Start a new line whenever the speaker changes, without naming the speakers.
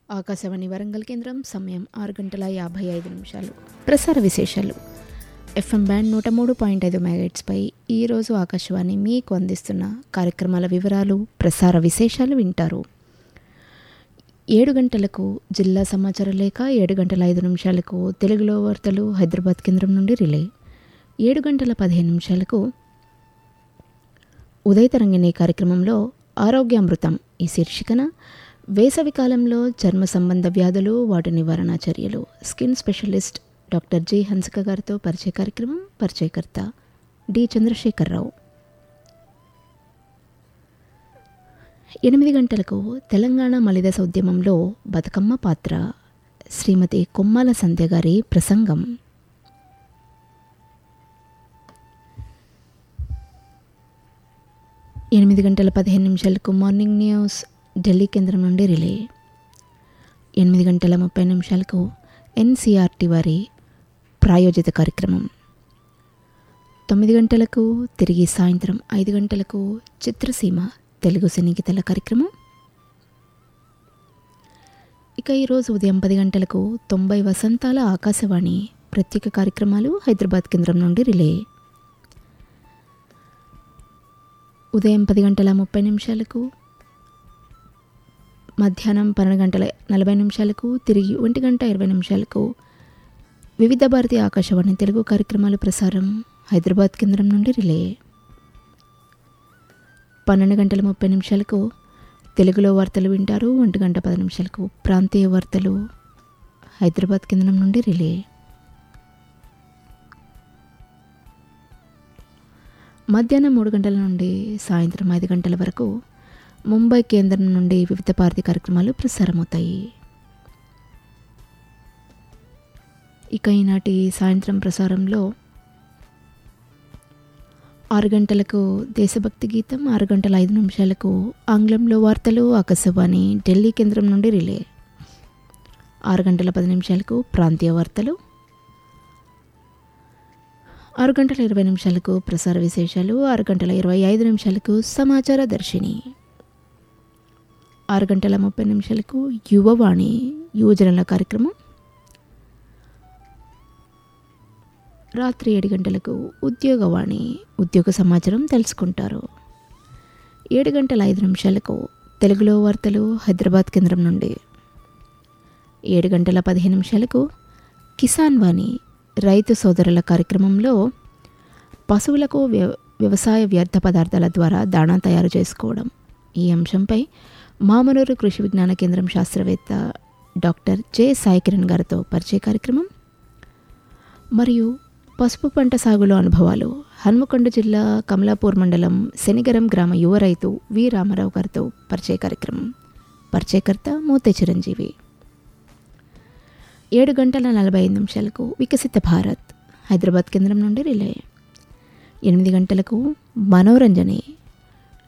ఆకాశవాణి వరంగల్ కేంద్రం సమయం ఆరు గంటల యాభై ఐదు నిమిషాలు ప్రసార విశేషాలు ఎఫ్ఎం బ్యాండ్ నూట మూడు పాయింట్ ఐదు మెగాట్స్పై ఈరోజు ఆకాశవాణి మీకు అందిస్తున్న కార్యక్రమాల వివరాలు ప్రసార విశేషాలు వింటారు ఏడు గంటలకు జిల్లా సమాచార లేఖ ఏడు గంటల ఐదు నిమిషాలకు తెలుగులో వార్తలు హైదరాబాద్ కేంద్రం నుండి రిలే ఏడు గంటల పదిహేను నిమిషాలకు ఉదయతరంగిణి కార్యక్రమంలో ఆరోగ్యామృతం ఈ శీర్షికన వేసవి కాలంలో చర్మ సంబంధ వ్యాధులు వాటి నివారణ చర్యలు skin specialist doctor G Hansika గారితో పరిచయ కార్యక్రమం పరిచయకర్త డి చంద్రశేఖరరావు ఎనిమిది గంటలకు తెలంగాణ మలిదశ ఉద్యమంలో బతుకమ్మ పాత్ర శ్రీమతి కొమ్మాల సంధ్య గారి ప్రసంగం ఎనిమిది గంటల పదిహేను నిమిషాలకు మార్నింగ్ న్యూస్ ఢిల్లీ కేంద్రం నుండి రిలే ఎనిమిది గంటల ముప్పై నిమిషాలకు ఎన్సీఆర్టీ వారి ప్రాయోజిత కార్యక్రమం తొమ్మిది గంటలకు తిరిగి సాయంత్రం ఐదు గంటలకు చిత్రసీమ తెలుగు సినీ గీతాల కార్యక్రమం ఇక ఈరోజు ఉదయం పది గంటలకు తొంభై వసంతాల ఆకాశవాణి ప్రత్యేక కార్యక్రమాలు హైదరాబాద్ కేంద్రం నుండి రిలే ఉదయం పది గంటల ముప్పై నిమిషాలకు మధ్యాహ్నం పన్నెండు గంటల నలభై నిమిషాలకు తిరిగి ఒంటి గంట ఇరవై నిమిషాలకు వివిధ భారతి ఆకాశవాణి తెలుగు కార్యక్రమాల ప్రసారం హైదరాబాద్ కేంద్రం నుండి రిలే పన్నెండు గంటల ముప్పై నిమిషాలకు తెలుగులో వార్తలు వింటారు ఒంటి గంట పది నిమిషాలకు ప్రాంతీయ వార్తలు హైదరాబాద్ కేంద్రం నుండి రిలే మధ్యాహ్నం మూడు గంటల నుండి సాయంత్రం ఐదు గంటల వరకు ముంబై కేంద్రం నుండి వివిధ భారతి కార్యక్రమాలు ప్రసారమవుతాయి ఇక ఈనాటి సాయంత్రం ప్రసారంలో ఆరు గంటలకు దేశభక్తి గీతం ఆరు గంటల ఐదు నిమిషాలకు ఆంగ్లంలో వార్తలు ఆకాశవాణి ఢిల్లీ కేంద్రం నుండి రిలే ఆరు గంటల పది నిమిషాలకు ప్రాంతీయ వార్తలు ఆరు గంటల ఇరవై నిమిషాలకు ప్రసార విశేషాలు ఆరు గంటల ఇరవై ఐదు నిమిషాలకు సమాచార దర్శిని ఆరు గంటల ముప్పై నిమిషాలకు యువవాణి యువజనుల కార్యక్రమం రాత్రి ఏడు గంటలకు ఉద్యోగవాణి ఉద్యోగ సమాచారం తెలుసుకుంటారు ఏడు గంటల ఐదు నిమిషాలకు తెలుగులో వార్తలు హైదరాబాద్ కేంద్రం నుండి ఏడు గంటల పదిహేను నిమిషాలకు కిసాన్ వాణి రైతు సోదరుల కార్యక్రమంలో పశువులకు వ్య వ్యవసాయ వ్యర్థ పదార్థాల ద్వారా దాణా తయారు చేసుకోవడం ఈ అంశంపై మామనూరు కృషి విజ్ఞాన కేంద్రం శాస్త్రవేత్త డాక్టర్ జె సాయికిరణ్ గారితో పరిచయ కార్యక్రమం మరియు పసుపు పంట సాగులో అనుభవాలు హన్మకొండ జిల్లా కమలాపూర్ మండలం శనిగరం గ్రామ యువ రైతు వి రామారావు గారితో పరిచయ కార్యక్రమం పరిచయకర్త మూతే చిరంజీవి ఏడు గంటల నలభై ఐదు నిమిషాలకు వికసిత భారత్ హైదరాబాద్ కేంద్రం నుండి రిలే ఎనిమిది గంటలకు మనోరంజని